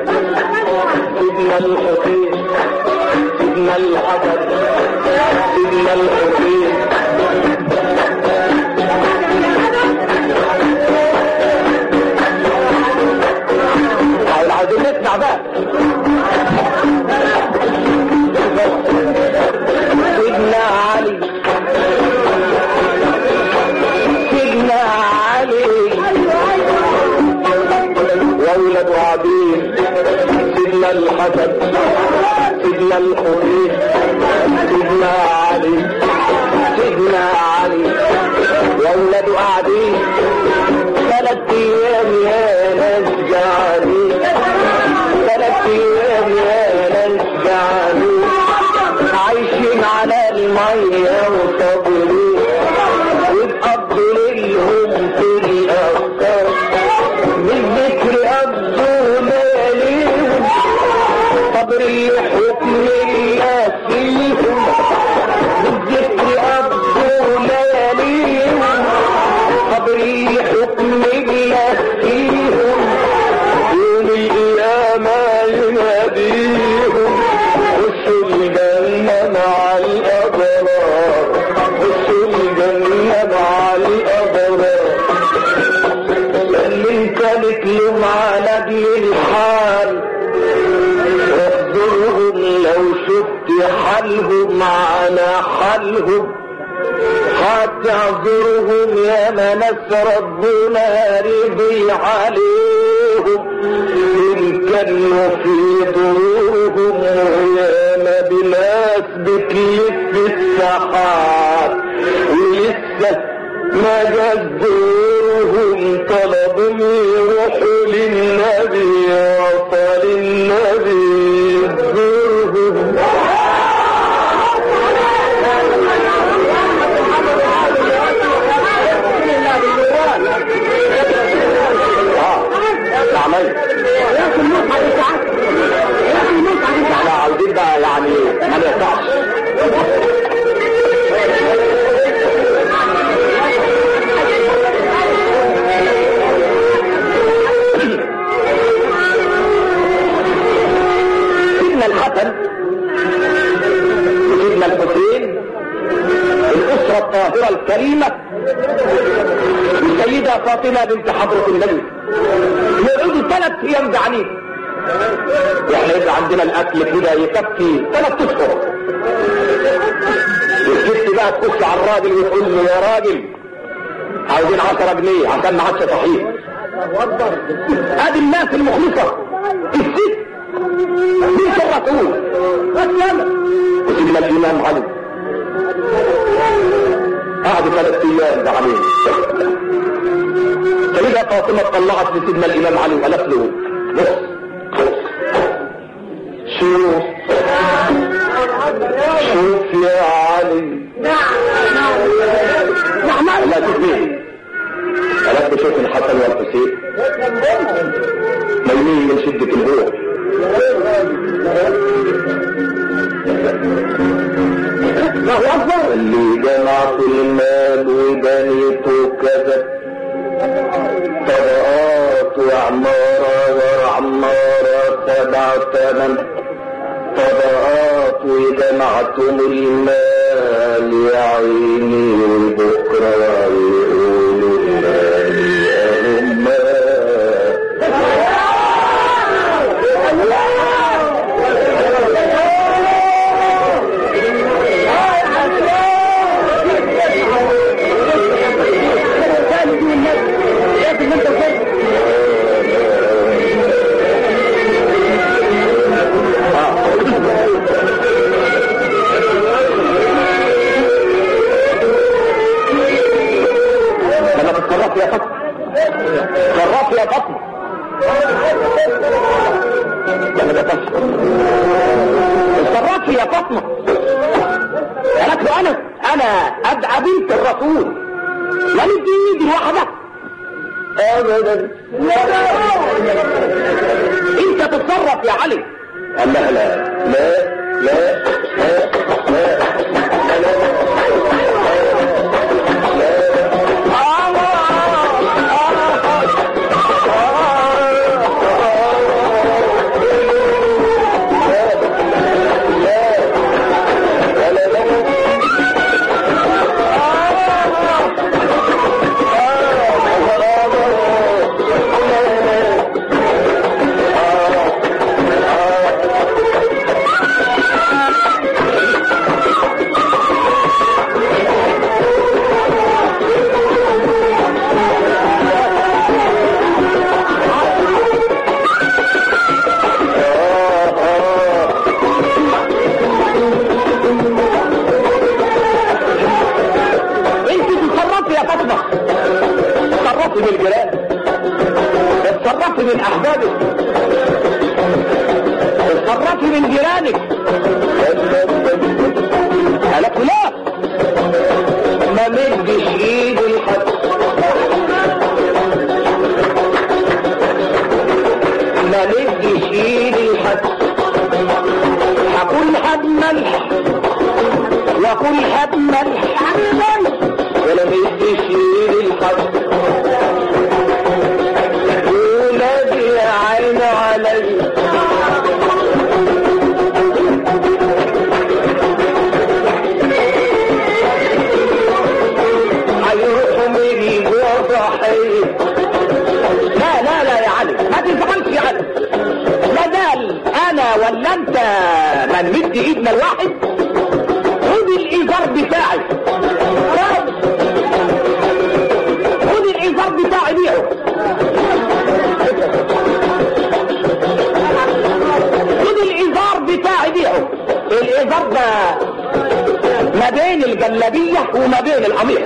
سيدنا الحسين سيدنا الحسن سيدنا الحسين عايز- عايزين نسمع بقى سيدنا علي سيدنا علي وولد عبيد سيدنا الحسن سيدنا الحسين سيدنا علي سيدنا علي وولد قاعدين ثلاث ايام يا ناس جعانين ثلاث ايام يا ناس جعانين عايشين على المية وصابرين وتقضوا ليلهم في الأفكار من ذكر أبو لياليهم صبر حكم الله فيهم من ذكر أبو لياليهم صبر حكم الله فيهم يوم القيامة يناديهم خشوا الجنة مع الأبرار خشوا الجنة مع الأبرار اللي انكلت لهم على اجل الحال احضرهم لو شفت حالهم على حالهم هتعذرهم يا مناس ربنا رضي عليهم إن كانوا في دورهم ويا ما بناس بتلف السحاب ولسه ما جاز دورهم طلبوا يروحوا للنبي وصل النبي دورهم عمل احنا عاوزين بقى يعني ما نقطعش سيدنا الحسن وسيدنا الحسين الأسرة الطاهرة الكريمة السيدة فاطمة بنت حضرة النبي يقعدوا ثلاث أيام جعانين يعني يبقى عندنا الأكل كده يكفي ثلاث أشهر الست بقى تخش على الراجل وتقول له يا راجل عاوزين 10 جنيه عشان ما عادش صحيح ادي الناس المخلصة الست بنت الرسول وسيدنا الإمام علي قعدوا ثلاث ايام زعلانين سيدة فاطمة طلعت لسيدنا الامام علي وقالت له بص شوف شوف يا علي نعم لا تكذب قالت له شوف الحسن والحسين ميمين من شدة الجوع الله أكبر اللي جمعت المال وبنيته كذا طبقات وعمارة وعمارة سبع ثمن طبقات وجمعتم المال يا عيني وبكرة يقولوا المال يا المال لما تتصرف يا فاطمه تصرف يا فاطمه لما تتصرف تصرف يا فاطمه قالت له انا انا ابقى بنت الرسول لا ندي ايدي لوحدك ابدا انت تتصرف يا علي قال لها لا لا لا لا لا لا لا اتفرجي من احبابك اتفرجي من جيرانك قالت لا ما مدش ايدي لحد ما مدش ايدي لحد هكون حد ملح واكون حد ملح ولا مدش ايدي لحد ولادي يا عين علي هيروحوا مني وضحية لا لا لا يا علي ما تزعلش يا علي لا دال انا ولا انت ما نمد ايدنا الواحد خد الايجار بتاعي خد خد الايجار بتاعي بيعه خد الايجار بتاعي بيعه الايجار ده ما بين الجلابيه وما بين القميص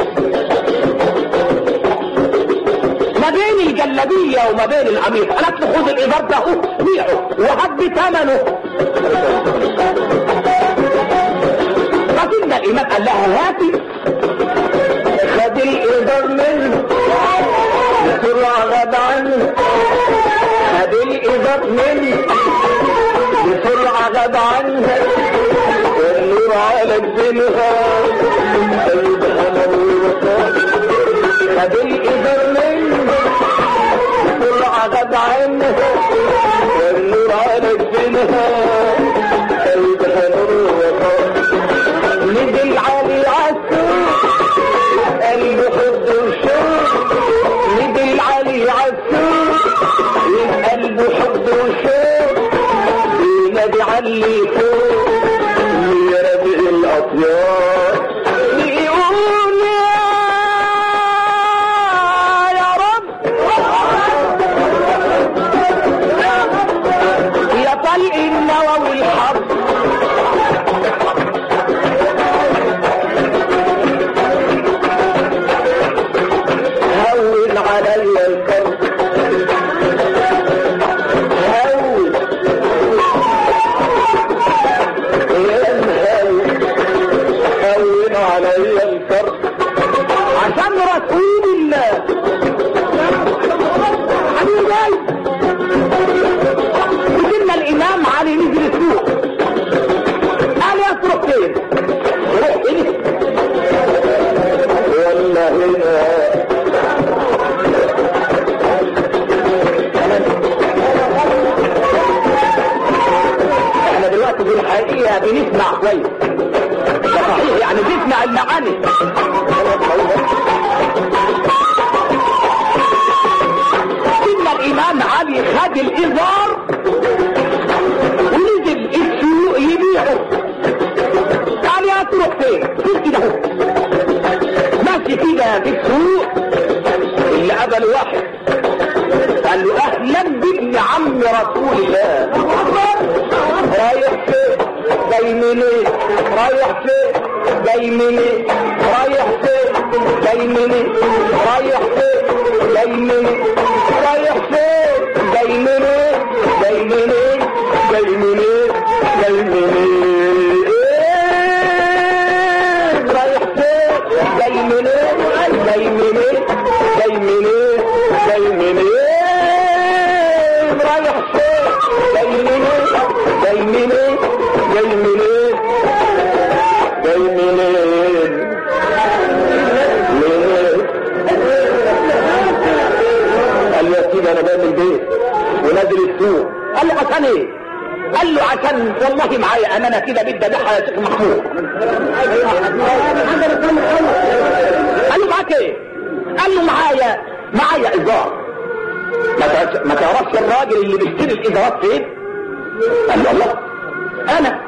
ما بين الجلابيه وما بين القميص قالت له خد الايجار ده اهو بيعه وهات بثمنه فسيدنا الامام قال لها هاتي خد الايجار منه بسرعه غاب عنه خد الايجار منه بسرعه غاب عنها والنور على الدنيا قلبها نور خد الايجار منه بسرعه غاب عنها والنور على الدنيا قلبها نور نزل علي عالسوق قلب حب وشوق نزل علي عالسوق قلب حب وشوق ينادي علي فوق يا ربيع الاطيار بيقول يا يا رب يا طلق النوى والحرب هون علي الكرب هون ينهون هون علي الكرب عشان رسول الله حبيبي وجدنا الامام علي نزل السوق قال يصرف فين روح هنا ولا هنا احنا دلوقتي في الحقيقة بنسمع كويس ده صحيح يعني بنسمع المعاني سيدنا الامام علي خد الازار ونزل السوق يبيعه قال يا تروح فين شوف كده اهو ماشي كده في السوق اللي قبل واحد قال له اهلا بابن عم رسول الله رايح فين جاي منين رايح فين جاي منين رايح فين جاي منين رايح فين جاي منين رايح فين جاي منين جاي منين جاي منين جاي منين إيه؟ رايح فين جاي منين جاي منين جاي منين جاي منين رايح فين جاي منين جاي منين جاي منين جاي منين منين قال له يا سيدي انا جاي من البيت ونازل السوق قال له عشان ايه قال له عشان والله معايا امانه كده بدي ابيعها يا شيخ محمود قال له معاك ايه قال له معايا معايا ايجار ما تعرفش- ما تعرفش الراجل اللي بيشتري الايجارات فين قال له الله انا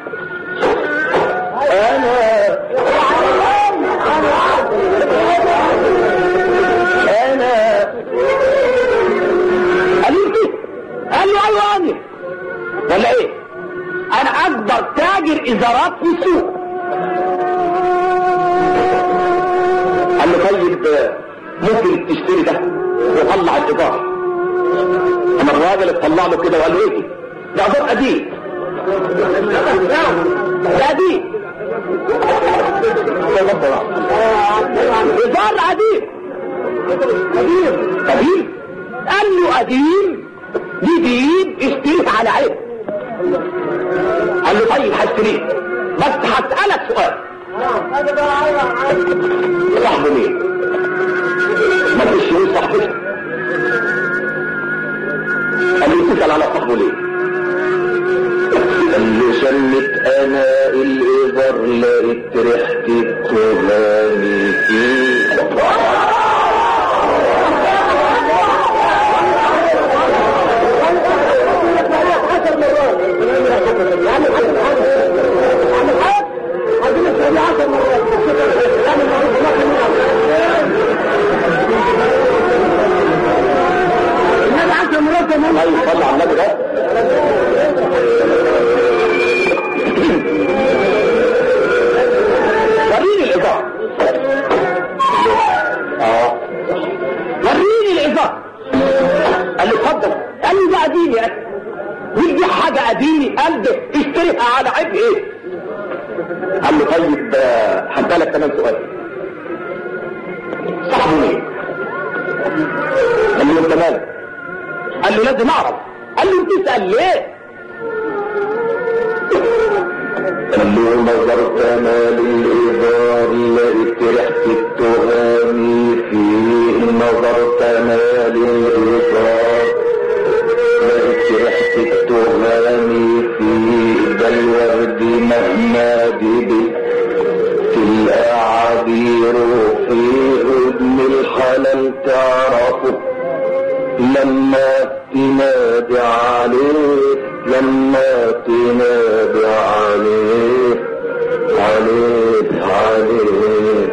انا انا قال له إيه؟ قال له ايوه انا ولا ايه انا اكبر تاجر ازارات في السوق قال له طيب ممكن تشتري ده وطلع الايجار اما الراجل اطلع له كده وقال له ايه ده عذاب قديم ده قديم هزار قديم قديم قديم قال له قديم جديد اشتريت على عيب قال له طيب هشتريه بس هسألك سؤال صاحبه مين؟ ما فيش يقول صاحبته قال له تسأل على صاحبه ليه؟ قال له شلت انا الإبر لقيت ريحة التهامي فيه طيب صلى على النبي ده وريني الإضاءة اه وريني الإضاءة قال له اتفضل قال له ده قديم يا أخي ودي حاجة قديمة قال ده اشتريها على عيب ايه قال له طيب آه، هسألك كمان سؤال صاحبه مين قال له انت مالك قال له لازم اعرف قال له بتسأل ليه قال له نظرت انا للإبار لقيت ريحة التهامي فيه نظرت انا للإبار لقيت ريحة التهامي فيه ده الورد مهما جبت في الأعابير وفي ابن الحلال تعرفه لما تنادي عليه لما تنادي عليه عليه عليه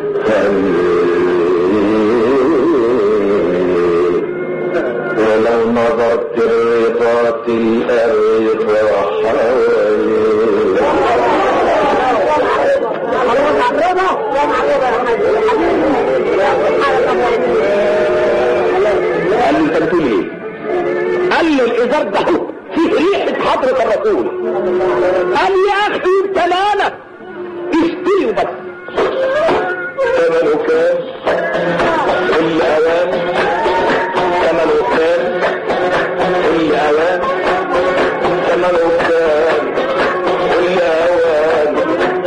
عليه ولو نظرت الرضا تلقى الرضا قال له انت بتقول ايه قال له الازار ده هو فيه ريحه حضره الرسول قال يا اخي انت مالك اشتري وبس ثمنه كام كل اوان ثمنه كام كل اوان ثمنه كام كل اوان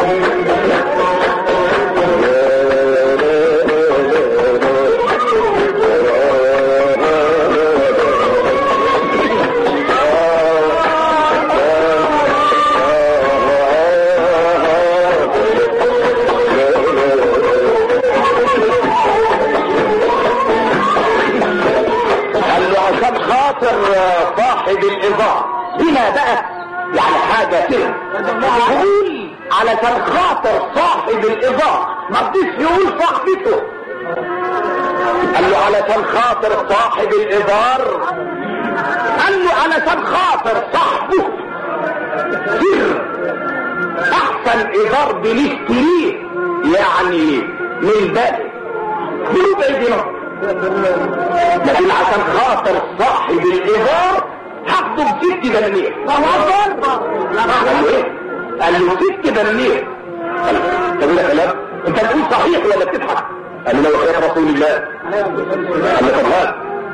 قال له عشان خاطر صاحب الإضاءة بما بقى يعني حاجة كده يقول علشان خاطر صاحب الإضاءة ما رضيش يقول صاحبته قال له علشان خاطر صاحب الإبار قال له علشان خاطر صاحبه سر احسن إبار بنشتريه يعني من بدري بربع دينار لكن عشان خاطر صاحب الإبار هاخده بست دنانير قال له ايه؟ قال له ست دنانير قال له طب ده كلام انت بتقول صحيح ولا بتضحك؟ قال له لو خير رسول الله قال له طب هات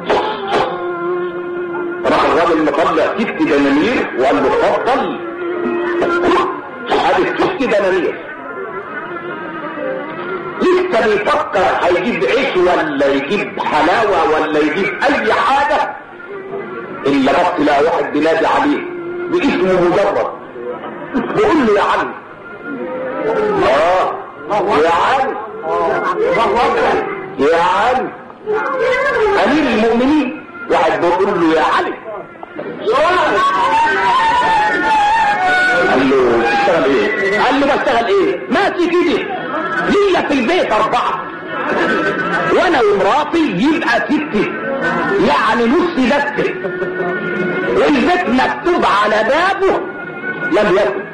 راح الراجل مطلع ست دنانير وقال له اتفضل ادي ست دنانير لسه بيفكر هيجيب عيش ولا يجيب حلاوة ولا يجيب اي حاجة الا بس لا واحد بينادي عليه باسمه مجرد بيقول له يا عم اه يا عم يا عم امير المؤمنين واحد بيقول له يا علي قال له تشتغل ايه قال له بشتغل ايه ماشي كده ليا في البيت اربعة وانا ومراتي يبقى ستة يعني نص دكة والبيت مكتوب على بابه لم يكن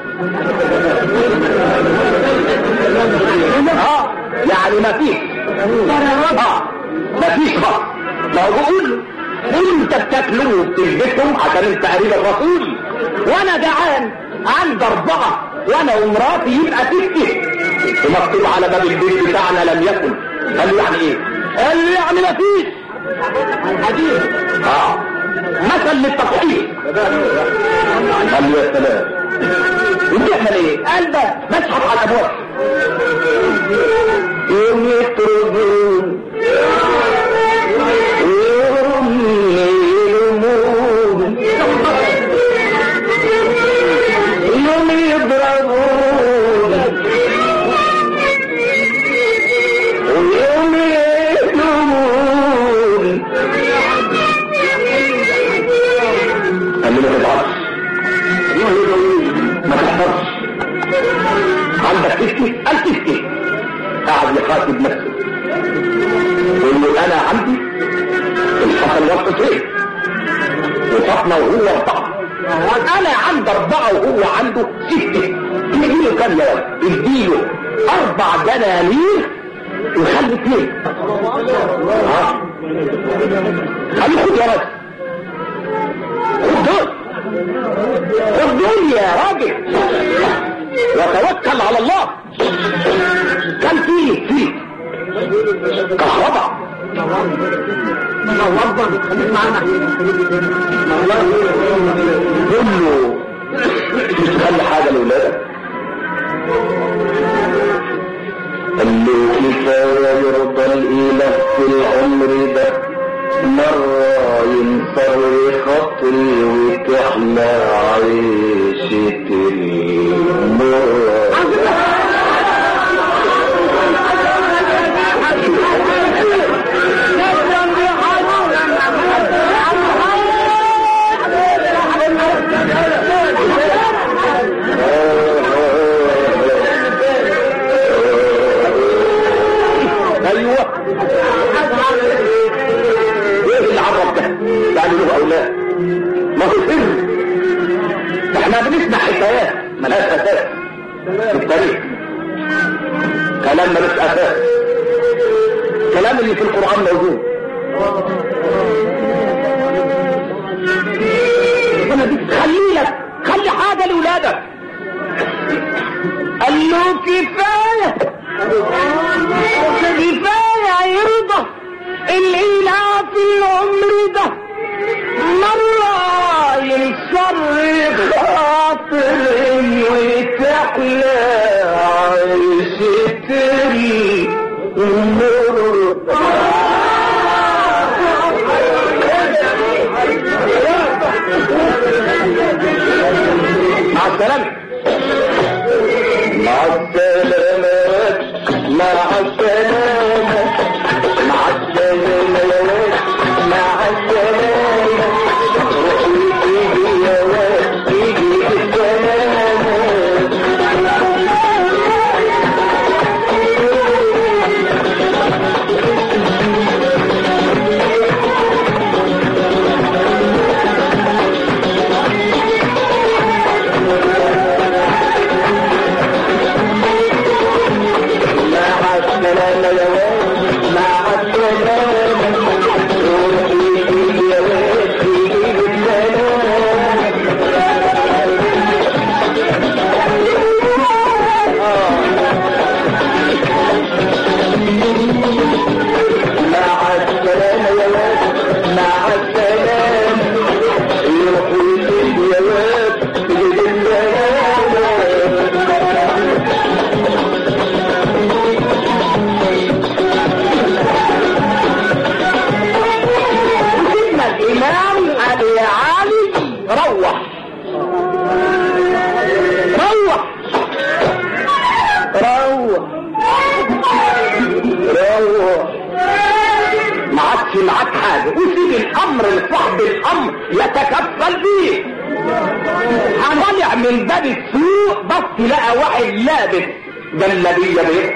اه يعني ما فيش اه ما فيش خط ما هو بقول له وانت بتاكلهم وبتلبسهم عشان انت قريب الرسول وانا جعان عندي اربعه وانا ومراتي يبقى ستة ومكتوب على باب البيت بتاعنا لم يكن قال له يعني ايه؟ قال له يعني مفيش الحديث اه مثل للتضحية قال له يا سلام وبيعمل ايه؟ قال ده مسحب على الابواب يوم يطردون يوم يلومون يوم يضربون ويوم يلومون قال له ما تتعبش ما تحفظش عندك تفتي قال تفتي قاعد يخاطب نفسه يقول له انا عندي الحسن والحسين وفاطمه وهو اربعه انا عندي اربعه وهو عنده سته اديله كام يا ولد اديله اربع دنانير وخلي اثنين ها خليه خد يا راجل خد دول خد دول يا راجل وتوكل على الله كان فيه فيه كهرباء قول له مش تخلي حاجه لاولادك قال له كفايه يرضى الاله في العمر ده مرة ينصر خاطري وتحلى عيشة المرة ايوه ايه اللي عرف ده يعني له اولاد ما هو سر احنا بنسمع حكايات ملهاش اساس في التاريخ كلام ملوش اساس كلام اللي في القران موجود ربنا دي خلي لك خلي حاجه لاولادك قال له كفايه كفايه يرضى الاله في العمر ده مرة ينصر خاطري وتحلى عيشتي المر مع السلامة مع السلامة مع السلامة مع السلامة مع السلامة روحي تيجي يا واد تيجي بالسلامة مع السلامة يا واد مع السلامة روحي تيجي يا واد تيجي بالسلامة مع السلامة يا واد مع السلامة روحي تيجي يا واد تيجي بالسلامة سيدنا الإمام أبي علي روح روح روح روح ما عادش معاك حاجة وسيب الأمر لصاحب الأمر يتكفل بيه طالع من باب السوق بس لقى واحد لابس جلابية بيه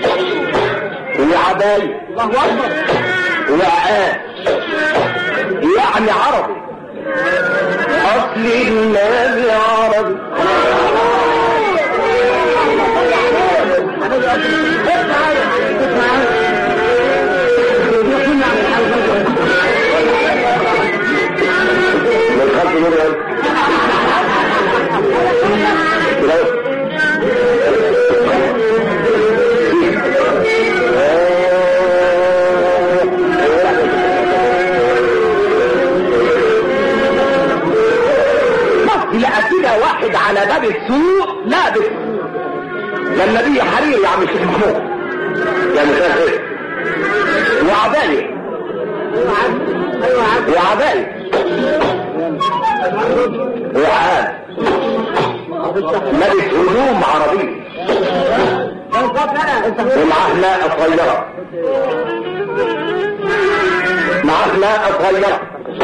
وعباية الله أكبر وعقاد يعني عربي اصل النبي عربي لقى كده واحد على باب السوق لابس ده النبي حرير يا عم الشيخ محمود يا مساء الخير وعباية وعباية وعاد لابس هدوم عربية ومعاه ناقة صغيرة معاه ناقة صغيرة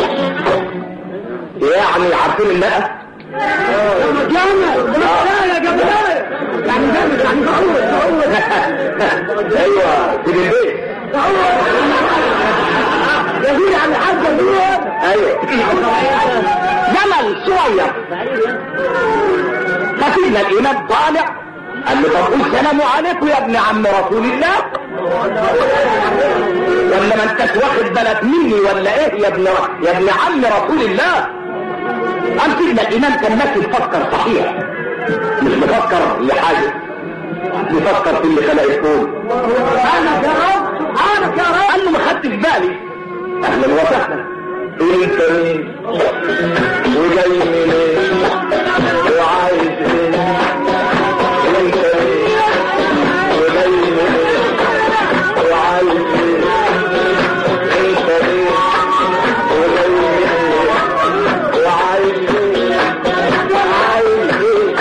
يعني عارفين الناقة؟ ايوه في البيت يقول عن حاجة ايوه جمل صغير فسيدنا الامام طالع قال له طب قول سلام عليكم يا ابن عم رسول الله ولا ما انتش واخد بالك مني ولا ايه يا ابن يا ابن عم رسول الله قال سيدنا الامام كان ماشي يفكر صحيح مش مفكر لحاجه مفكر في اللي خلق الكون سبحانك يا رب سبحانك يا رب قال له ما خدتش بالي اهلا وسهلا انت مين وجاي منين وعايز ايه انت مين وجاي منين وعايز ايه انت مين وجاي منين وعايز ايه عايز ايه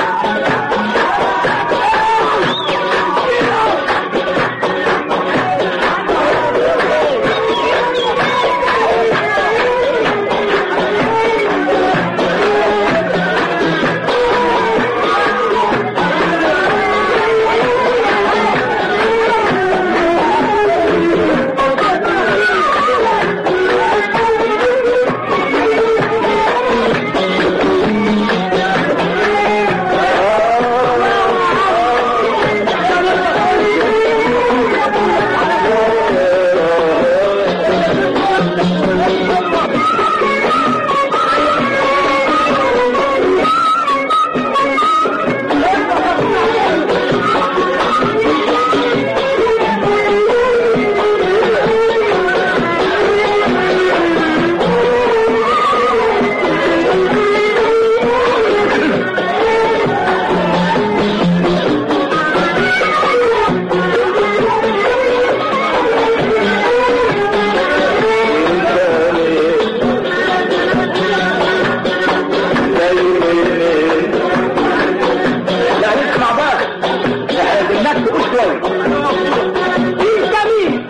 لا نسمع بقى الناس تقول شوية انت مين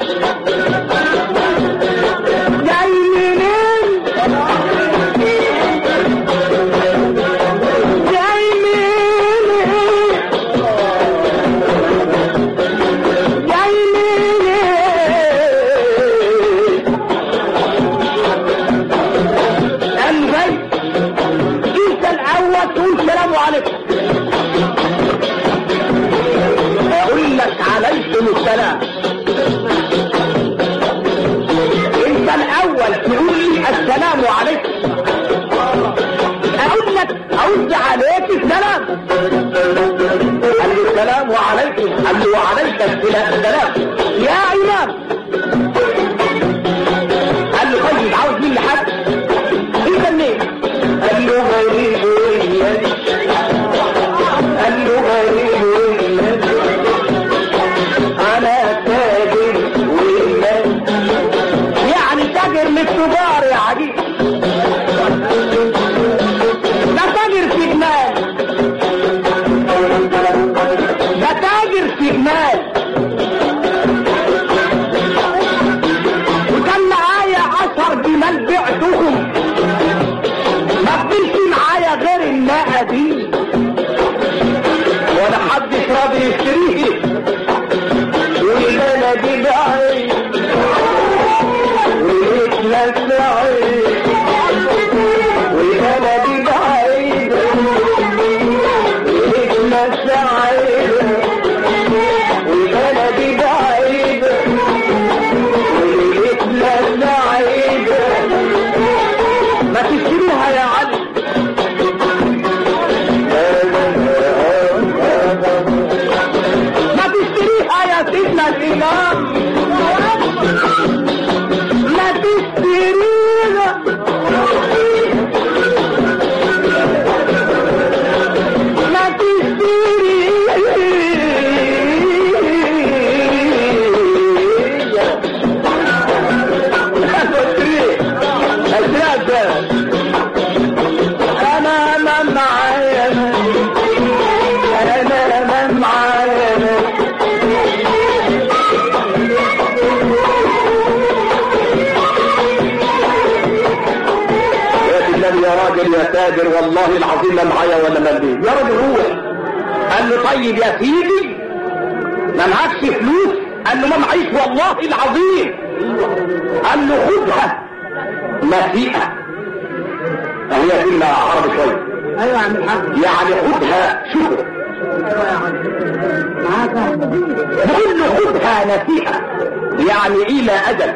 جاي منين جاي منين جاي منين قال له جاي انت الاول تقول سلام عليكم اقول لك عليكم السلام انت الاول تقول لي السلام عليكم اقول لك ارد عليك السلام قال له السلام عليكم قال له وعليك السلام يا امام قال له طيب عاوز مني حد انت منين قال له غريب وياك قال له غريب وياك انا تاجر وياك يعني تاجر من التجار يا عجيب ده تاجر في جمال ده تاجر في جمال وكان معايا عشر جمال بعتهم ما فضلش معايا غير الناقه دي ولا حد راضي يشتريه والبلد دي بعيد ويتلسع والبلد دي بعيد ويتلسع والبلد دي بعيد ويتلسع ما تشتريها يا علي والله العظيم لا معايا ولا مال يا راجل روح قال له طيب يا سيدي ما معكش فلوس قال له ما معيش والله العظيم قال له خدها مسيئة هي كلمة عربي شوية ايوه يا عم الحاج يعني خدها شكر ايوه يا عم معاك بقول له خدها نسيئة يعني إلى أجل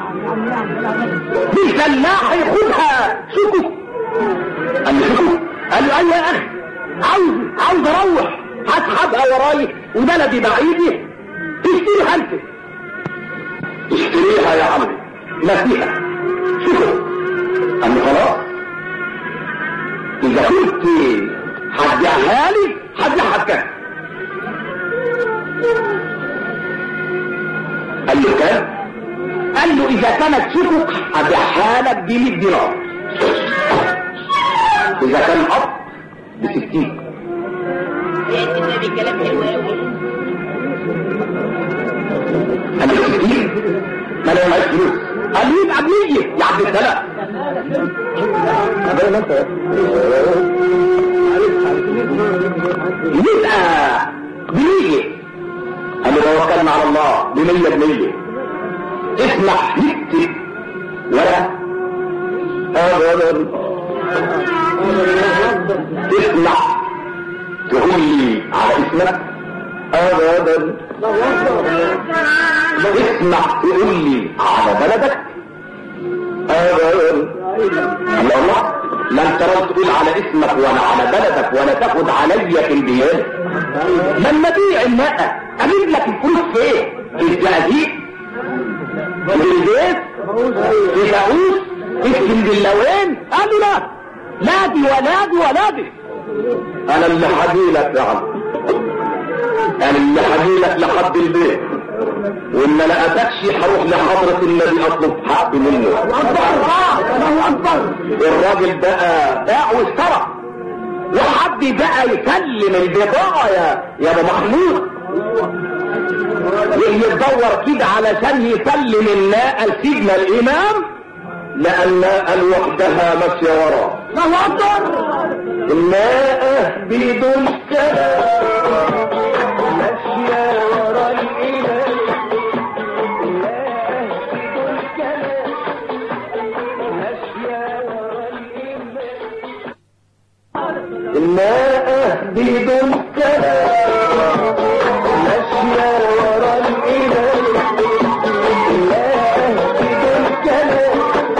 بالفلاح ياخدها شكر قال له شكر قال له أيوة يا أخي عاوز عاوز أروح هسحبها وراي وبلدي بعيدة تشتريها أنت اشتريها يا عمي نسيئة شكر قال له خلاص إذا كنت هتبيعها لي هتبيعها بكام؟ قال له كام؟ قال له إذا كانت شكك هبيعها لك ب 100 دينار إذا كان أب ب 60 يا النبي كلام حلو قوي قال له 60 ما انا معيش فلوس قال له يبقى ب 100 يا عبد السلام يبقى بنية قال له توكلنا على الله بنية بنية اسمع نكتب ولا ابدا اسمع تقول لي على اسمك ابدا اسمع تقول لي على بلدك ابدا الله الله لا انت راضي تقول على اسمك ولا على بلدك ولا تاخد عليا في الديانه لما بيع الماء اجيب لك الفلوس فين في الزقازيق في البيت في داوود في اسكندلاوين قالوا لا لا دي ولا دي ولا دي انا اللي هجيلك يا عم انا اللي هجيلك لحد البيت وان ما لقيتكش هروح لحضرة النبي اطلب حقي منه الله اكبر الراجل بقى باع واشترى وحد بقى يسلم البضاعة يا يا ابو محمود يدور كده علشان يسلم الماء لسيدنا الامام لان الماء لوحدها ماشيه وراه الله اكبر الماء بدون كلام ماشيه ورا الامام الماء بدون كلام ماشيه ورا الامام الماء بدون كلام ماشيه ورا الامام الماء بدون كلام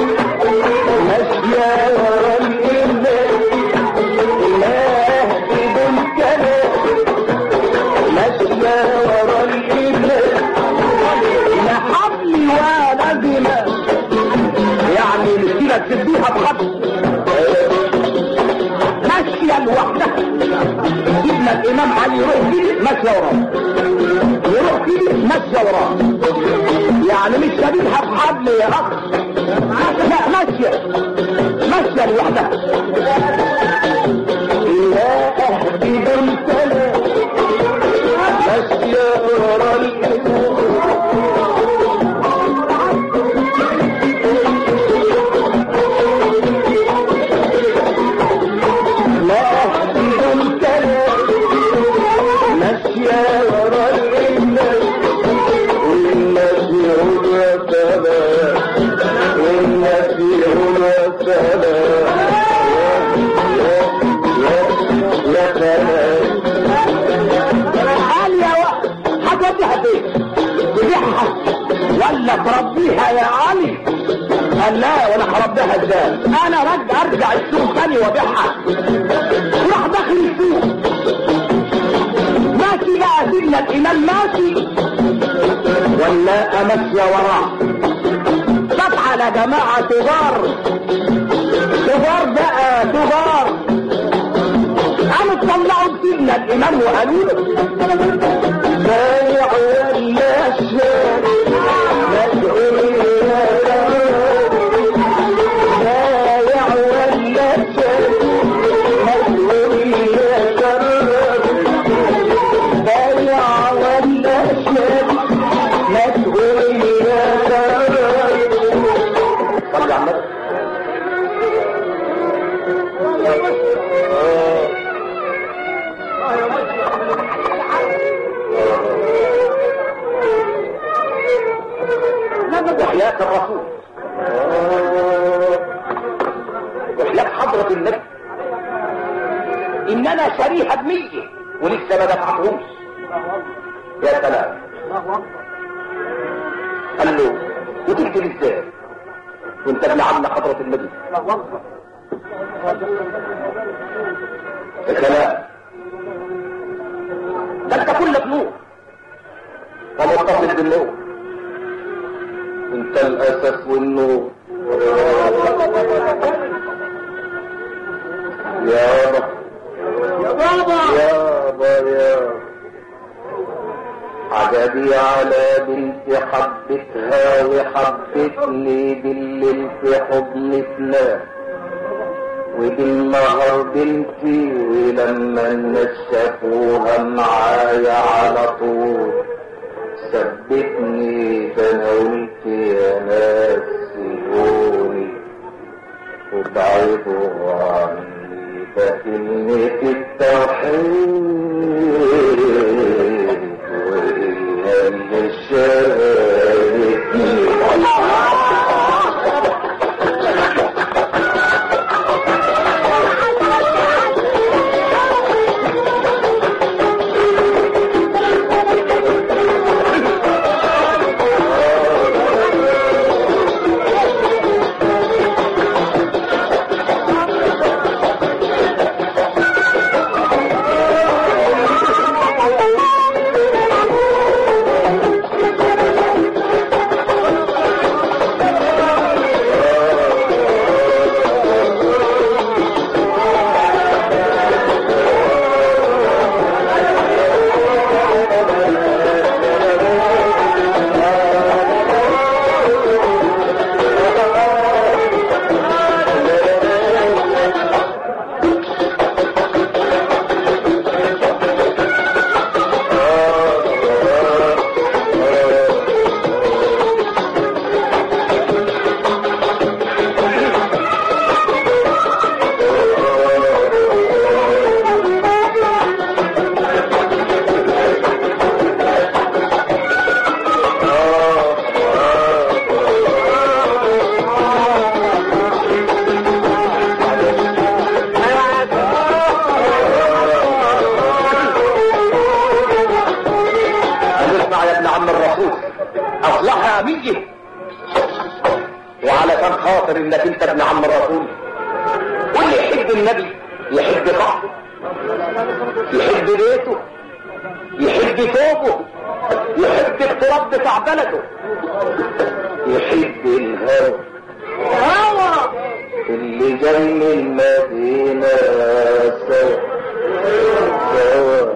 ماشيه ورا الامام الماء بدون كلام ماشيه ورا الامام لا حبل ولا دماء يعني مسكينة تديها بخط ماشية لوحدها سيدنا الإمام علي يروح كده ماشية وراه يروح كده ماشية وراه يعني مش شبيهها بحبل يا أخ لا ماشية ماشية لوحدها لا أهدي بالكلام ماشية ورا الإمام لا أحسن الكلام ماشية ورا الإمام والناس يقول يا سلام والناس يقول يا سلام يا يا يا سلام قال يا وقت هتوديها فين؟ تبيعها ولا تربيها يا علي؟ قال لا وانا هربيها ازاي؟ انا رجع ارجع السوق تاني وابيعها وراح داخل السوق ماشي بقى سيدنا الامام ماشي ولا ماشيه وراه طب على جماعه تجار تجار بقى تجار قاموا طلعوا سيدنا الامام وقالوا له بايع ولا شاري مسؤول يا بايع ولا شاري مسؤول يا بايع ولا شاري مسؤول يا صلي على النبي ان انا شاريها بمية ولسه ما دفعتهمش يا سلام قال له وتكتب ازاي وانت ابن عم حضرة النبي يا سلام ده انت كلك نور ومتصل بالنور انت الاساس والنور يا رب يا بابا يابا يا عجبي على بنت حبتها وحبتني بالليل في حضن فلان وبالنهار بنتي ولما الناس شافوها معايا على طول ثبتني فانا قلت يا ناس سيبوني وابعدوا عني فكلمة التوحيد وهي اللي شالتني اسمع يا ابن عم الرسول اصلحها مية وعلشان خاطر انك انت ابن عم الرسول واللي يحب النبي يحب صاحبه يحب بيته يحب ثوبه يحب التراب بتاع بلده يحب الهوى هوا اللي جاي من المدينة سوا سوا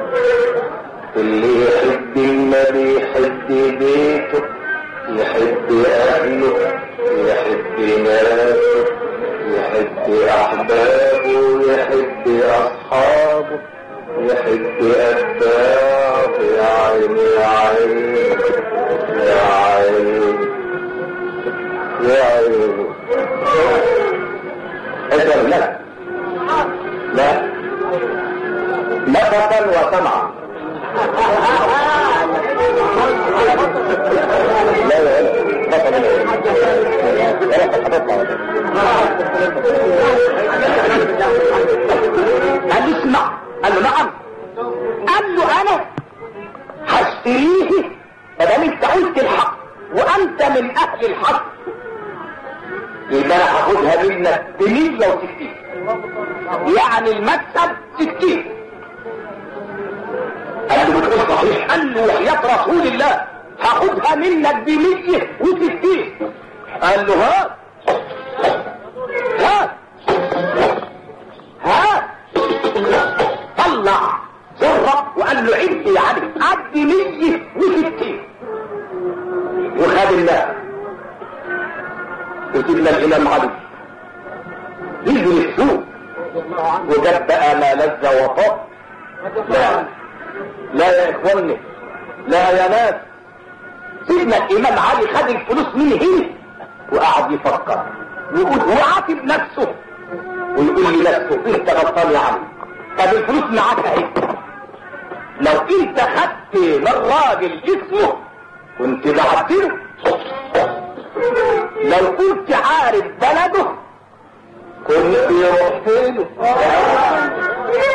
اللي يحب النبي يحب بيته يحب أهله يحب ناسه يحب أحبابه يحب أصحابه يحب أتباعه يا عيني يا عيني يا عيني يا عيني اسأل لا لا نفسا وسمعا لا لا لا قال لي اسمع قال له نعم قال له انا هشتريه ما دام انت قلت الحق وانت من اهل الحق يبقى انا هاخدها منك ب 160 يعني المكسب 60 قال له بتقول صحيح قال له وحياة رسول الله هاخدها منك ب 160 قال له هات هات هات طلع جرب وقال له عد يا علي عد 160 وخد الله وجبنا الامام علي يجري السوق وجاب بقى ما لذ وطاب لا لا يا اخواني لا يا ناس سيدنا الامام علي خد الفلوس من هنا وقعد يفكر ويقول هو عاتب نفسه ويقول لنفسه انت غلطان يا علي طب الفلوس معاك اهي لو انت خدت من راجل جسمه كنت بعت له لو كنت عارف بلده كنت رحت له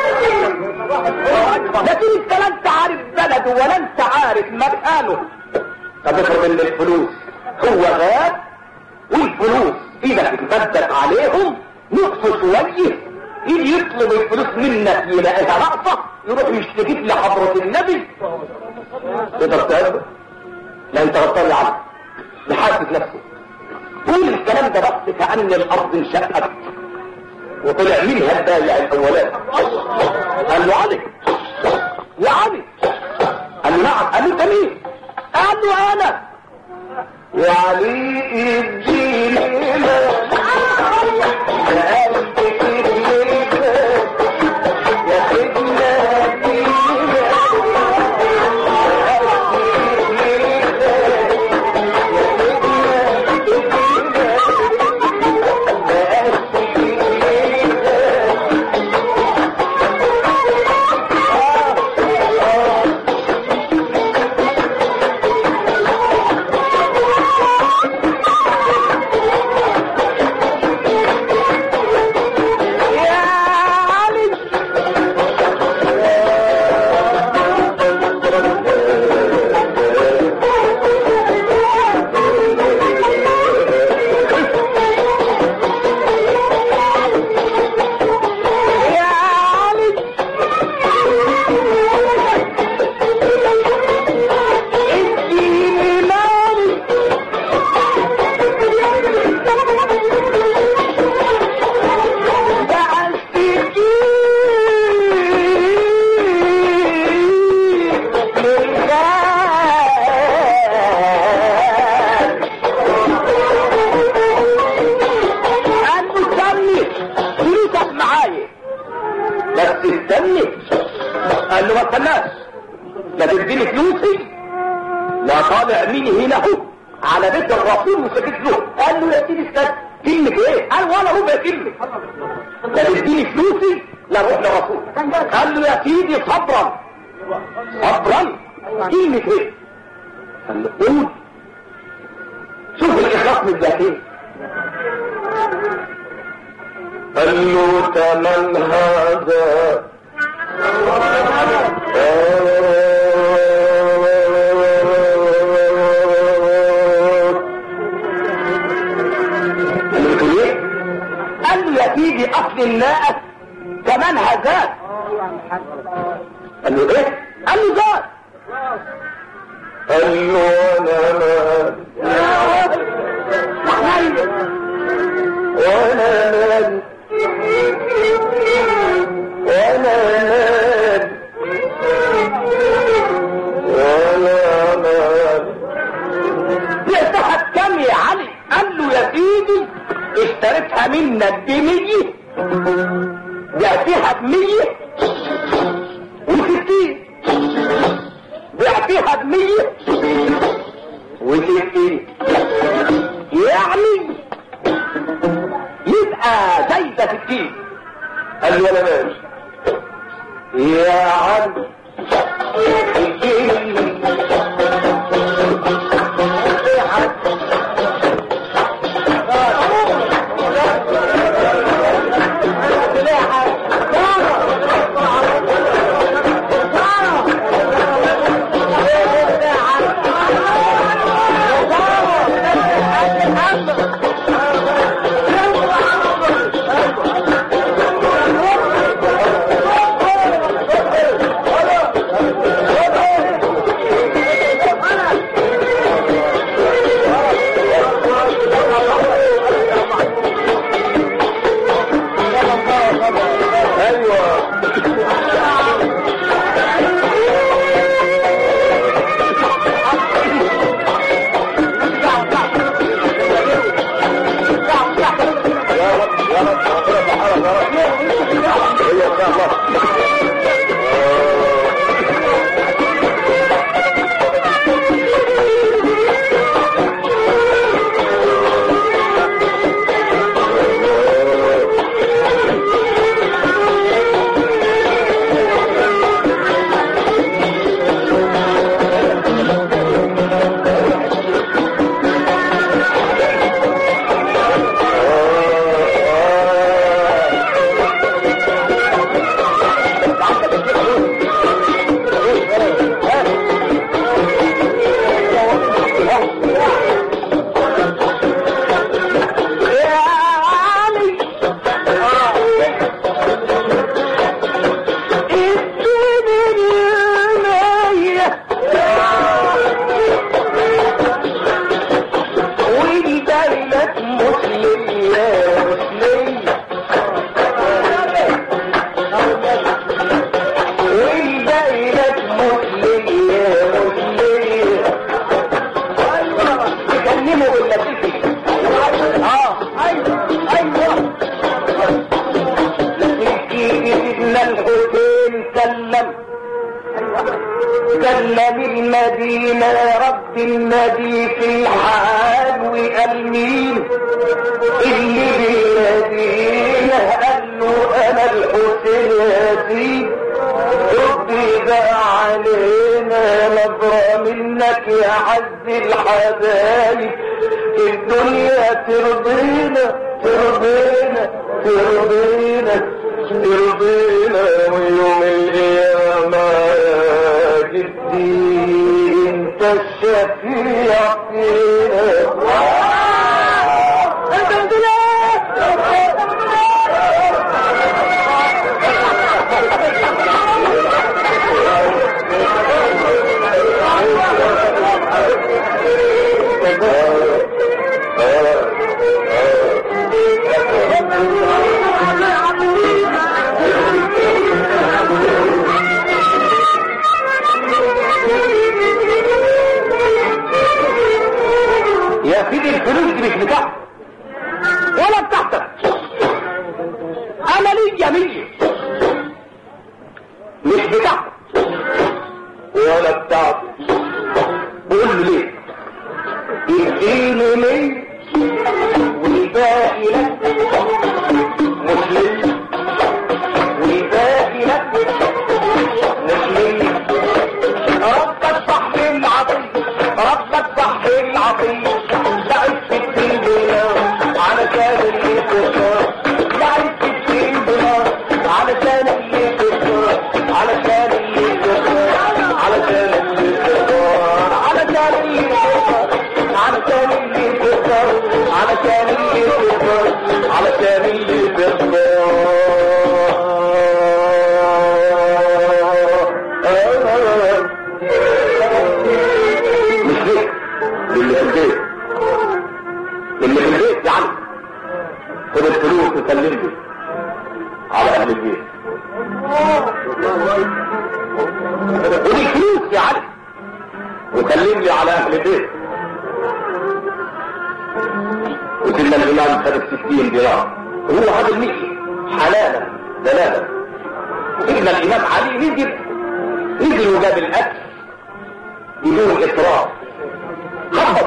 لكن انت لا انت عارف بلده ولا انت عارف مكانه طب افرض ان الفلوس هو غاب والفلوس ايدك تتصدق عليهم نقصوا شويه يجي يطلب الفلوس منك يلاقيها ناقصه يروح يشتكيك لحضره النبي تقدر تقدر لا انت غلطان يا عم بحاسب نفسه قول الكلام ده بس كأن الأرض انشقت وطلع منها البايع الأولاني قال له علي يا علي قال له نعم قال له انت مين قال له انا يا علي اديني مال يا قلبي اديني مال يا سيدنا اديني يا علي يا علي اديني مالي بعد استني فلوسك معايا بس استني قال له ما استناش لا تديني فلوسي لا طالع مني هنا اهو على بيت الرسول وسكت له قال له يا سيدي استنى كلمة ايه؟ قال ولا ربع كلمة لا تديني فلوسي لا روح للرسول قال له يا سيدي صبرا صبرا كلمة ايه؟ قال له قول شوف الاخلاص من ذاتين قال له تمن هذا قال له ايه؟ قال له يا سيدي اصل الناقه كمان هزات قال له ايه؟ قال له زاد قال له انا مال وانا مال وانا مال وانا مال بعتها بكام يا علي قال له يا سيدي اشتريتها منك بمية بعتها بمية وستين بعتها بمية وستين يعني يبقى زايدة ستين قال له انا ماشي يا عم اديني سلم المدينة رب النبي في الحال وقال مين اللي بالمدينة قال له انا الحسين يزيد رد بقى علينا نظرة منك يا عز الحبايب الدنيا ترضينا ترضينا ترضينا ترضينا ويوم القيامة يا جدي انت الشفيع فينا يا سيدي الفلوس دي مش بتاعتك ولا بتاعتك انا ليا مية مش بتاعتك ولا بتاعتك قول له ليه اديني مية والباقي لك مش ليا والباقي لك مش ليا ربك صح العطية ربك صح العطية لعب في الدين بنار علشان اللي تختار لعب في الدين بنار علشان اللي تختار علشان اللي تختار علشان اللي تختار علشان اللي تختار علشان اللي تختار علشان اللي تختار علشان اللي تختار مش ليك اللي في البيت اللي في البيت يعني خد الفلوس وسلم لي على اهل البيت خد الفلوس يا علي وسلم لي على اهل البيت وسيدنا الامام خد الستين دينار وهو هذا المشي حلالا دلالا سيدنا الامام علي نزل نزل وجاب الاكل بدون إسراف خبط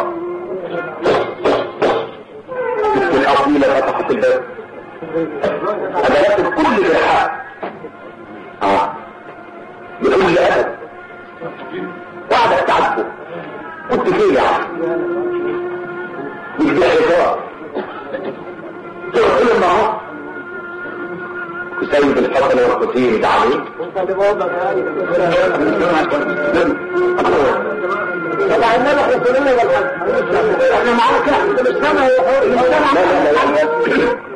ست الأصيلة فتحت الباب أدلت كل جرحاء آه بكل أدب وقعدت تعبه كنت فين يا عم مش بالحجار تقول معاه يسيب الحسن والحسين عليه طبعا انما حسنين والحسن احنا معانا كده انت مش سامع يا حر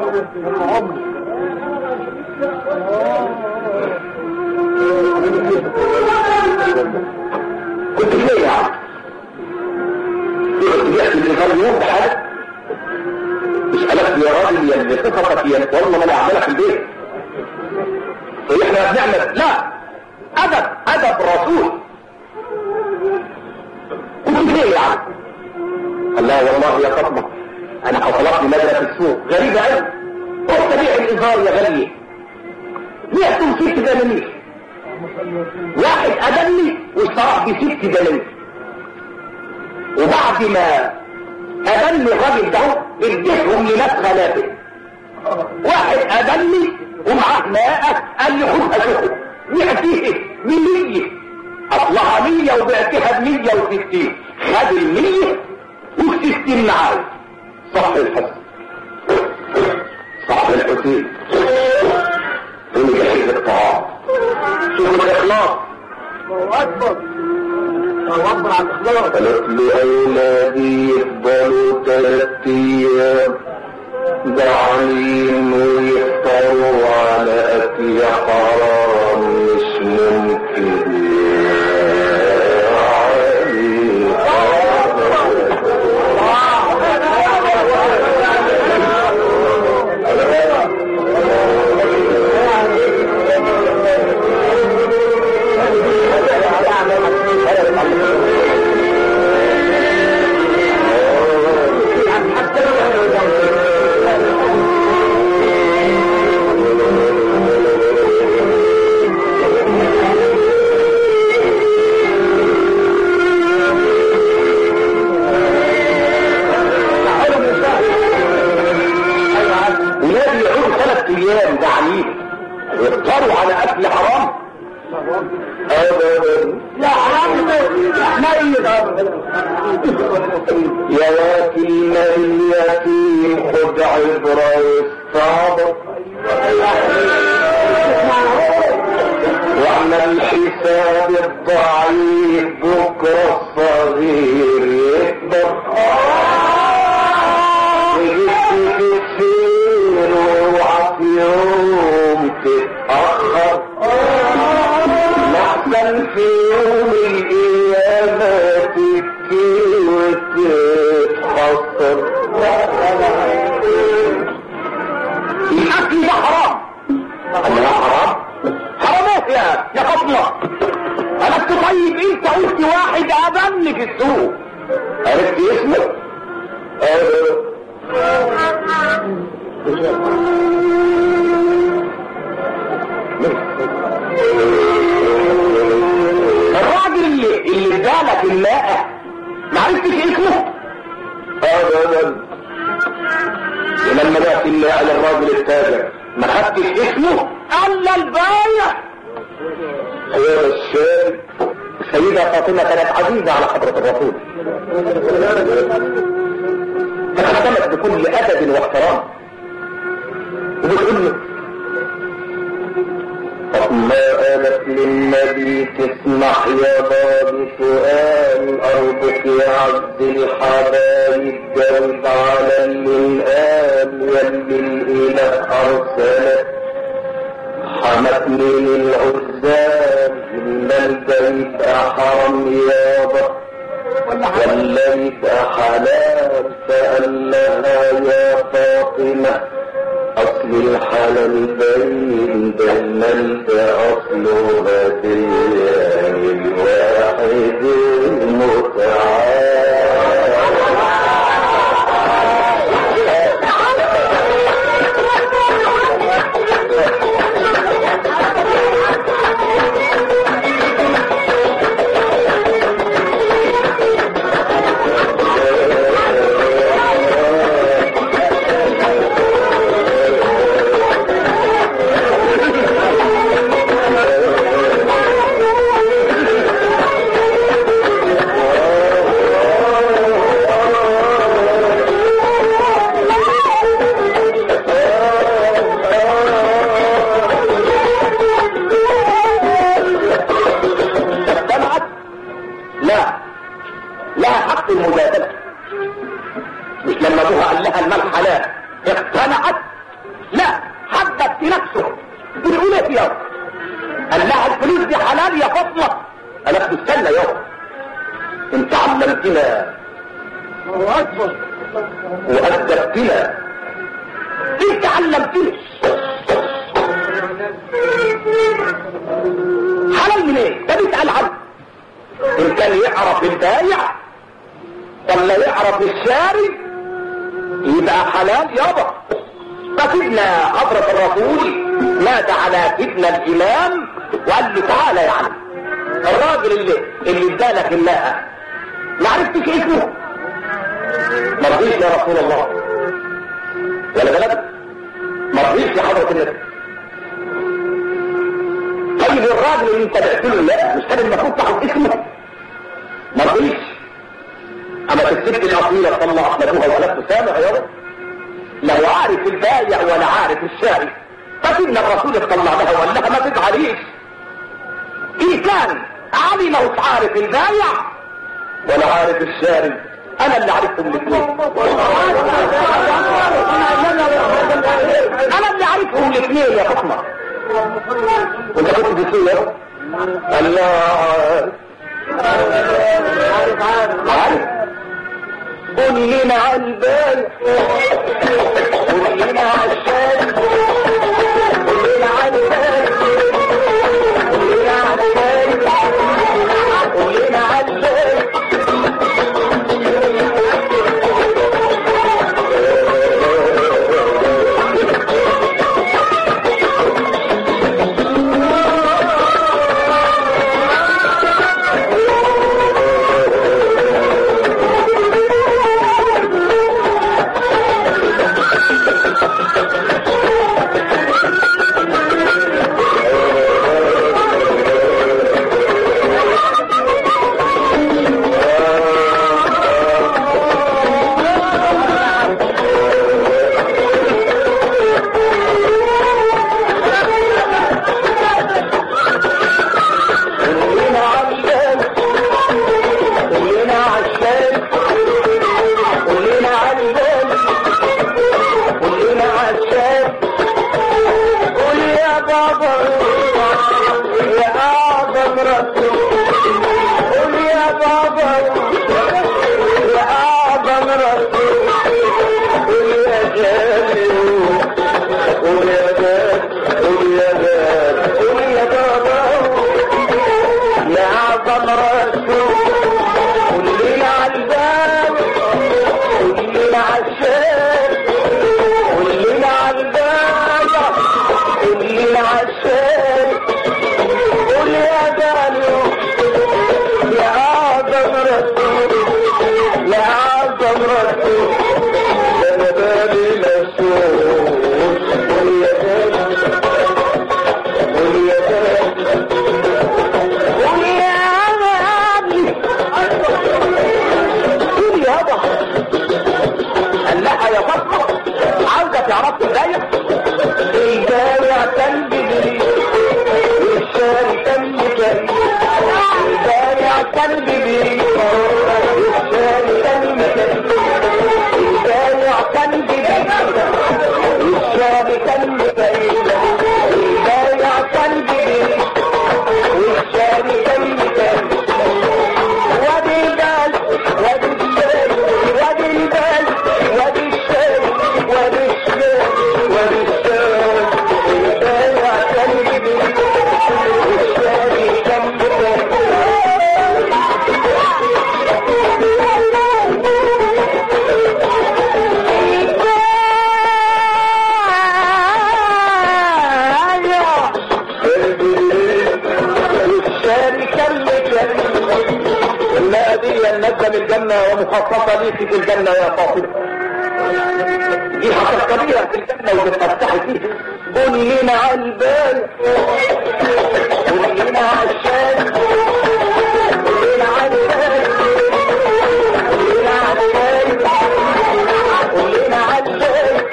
كنت فين يا عم بيحكي اللي كان يوم بحاجه مش قالت يا راجل يا اللي صفتك يا والله ما انا عاملها في البيت واحنا بنعمل لا ادب ادب رسول كنت فين يا عم قال لا والله يا فاطمه انا حصلت لي نزله في السوق غريبه قوي رحت ابيع الازهار يا غاليه بعته بست دنانير واحد ادني واشتراه بست دنانير وبعد ما ادني الراجل ده اديتهم لناس غلابه واحد ادني ومعاه ماء قال لي خدها شوفه بعتيه بمية اصلها مية وبعتها بمية وستين خد المية والستين معاه صح الحسن صح الحسين ونجحيز الطعام شوف الاخلاص الله اكبر الله اكبر على الاخلاص قالت لي اولادي يفضلوا ثلاث ايام داعمين ويفطروا على اكل حرام مش ممكن يا علي ابدا يا عم ميت يا واكل من اليتيم خد عبرة واستعبط واعمل حساب الضعيف بكرة الصغير يكبر وجبت كتير واوعى في يوم تتأخر لحسن في يوم القيامة تبكي وتتحسر الأكل ده حرام الله حرام حرامات يا يا فاطمة قالت طيب انت قلت واحد اذن في السوق عرفت اسمه؟ اه الراجل اللي اللي ادالك الماء ما عرفتش اسمه؟ ابدا ولما جاء الماء للراجل التاجر ما خدتش اسمه الا البايع يا الشيخ السيدة فاطمة كانت عزيزة على حضرة الرسول تقدمت بكل أدب واحترام وبتقول له فما قالت للنبي تسمح يا بابي سؤال أرضك يا عبد الحبايب جاوب على اللي قال يلي الإله أرسلك حمتني للعزاب المال ده يبقى حرام يابا ولا يبقى حلال فقال لها يا فاطمة أصل الحلال بين ده المال ده أصله هدية للواحد اقتنعت لا لها حق المجادلة مش لما ابوها قال لها المال حلال اقتنعت لا حدد في نفسه بتقول ايه يا قال لها الفلوس دي حلال يا فاطمه قالت له استنى يا انت علمتنا الله اكبر وأدبتنا انت علمتني حلال منين ده بيسأل عنه ان كان يعرف البايع ولا يعرف الشاري يبقى حلال يابا فسيدنا حضرة الرسول نادى على سيدنا الإمام وقال له تعالى يا عم الراجل اللي اللي ادالك الماء ما عرفتش اسمه ما رضيش يا رسول الله ولا بلد ما رضيش يا حضرة النبي طيب الراجل اللي انت بعت له لا مش كان المفروض تاخد اسمه ما رضيش اما تكتبت الاصيله طلع احمدوها ولا سامع يا رب لا هو عارف البايع ولا عارف الشاري فسيدنا الرسول اطلع لها وقال لها ما تزعليش ان كان علم ومش عارف البايع ولا عارف الشاري انا اللي عرفتهم الاثنين انا اللي عرفتهم الاثنين يا فاطمه وانت كنت بتقول يا رب الله عارف قل لنا على البال قل لنا على الشام قل لنا على البال قل لنا على الشام قل لنا على البال قلبي بيه والشاري كلمتين البايع قلبي بيه والشاري كلمتين البايع قلبي بيه والشاري كلمتين وادي البال وادي الشاي وادي البال وادي الشاي وادي الشاي وادي الشاي البايع قلبي بيه والشاري كلمتين النادية النجدة من الجنة ومخصصة ليك في الجنة يا فاطمة دي حاجة كبيرة في الجنة وبتفتحي فيها قول لنا على البال قول لنا على الشام قول لنا على البال قول لنا على البال قول لنا على البال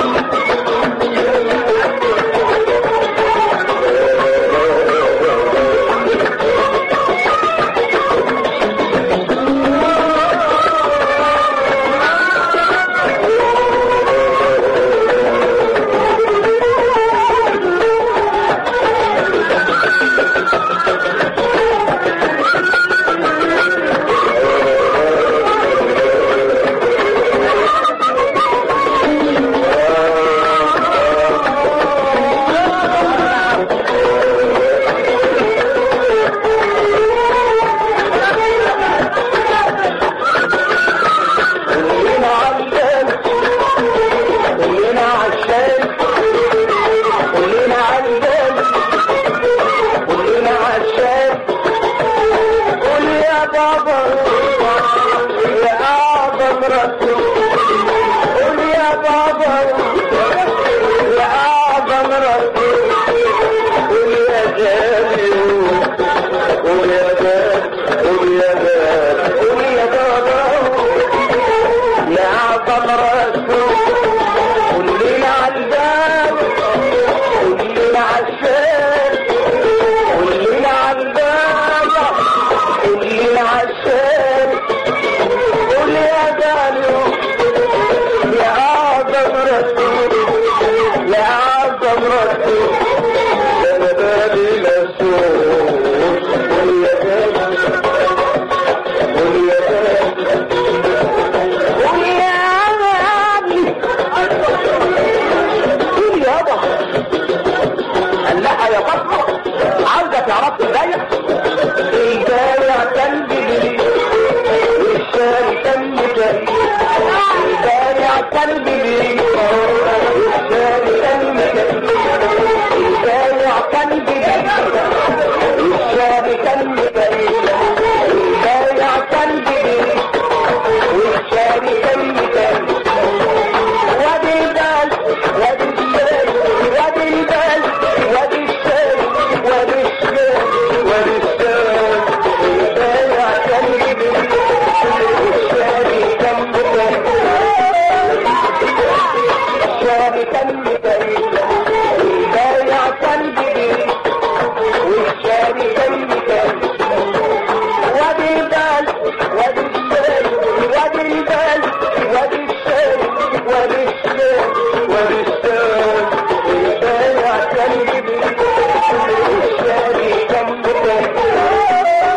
كلنا عالشام كلنا عالشام كلنا عالشام كلنا عالشام قول يا بابا يا اعظم رسول قول يا بابا يا اعظم رسول قول يا جابر قول يا جابر قول يا جابر قول يا بابا يا أعظم رسول كلنا على الباب كلنا على الشام كلنا على الباب كلنا على الشام قول يا دالو يا أعظم رسول يا أعظم رسول يا بالي مسؤول قول يا دالو قول يا دالو قول يا غالي قول يابا قال لها يا فاطمه عاوزه تعرف البايع البايع كان بيجري والشاري كان مجري البايع كان بيجري والشاري كان مجري البايع كان بيجري والشاري كان مجري البايع كان بيجري والشاري كلمتين وادي البال وادي الشاي وادي البال وادي الشاي وادي الشاي وادي الشاي البايع كلمتين والشاري كلمتين الشاري كلمتين البايع كلمتين والشاري كلمتين وادي البال وادي الشاي وادي البال وادي الشاي وادي الشاي وادي الشاي البايع كلمتين والشاري كلمتين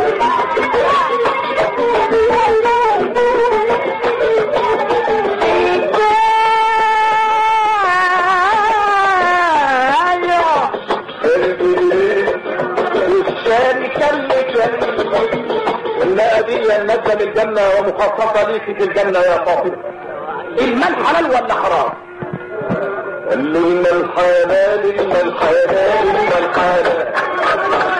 والشاري كلمتين النبي النجدة من الجنة ومخصصة ليك في الجنة يا فاطمة المال حلال ولا حرام قال له إن الحلال إن الحلال إن الحلال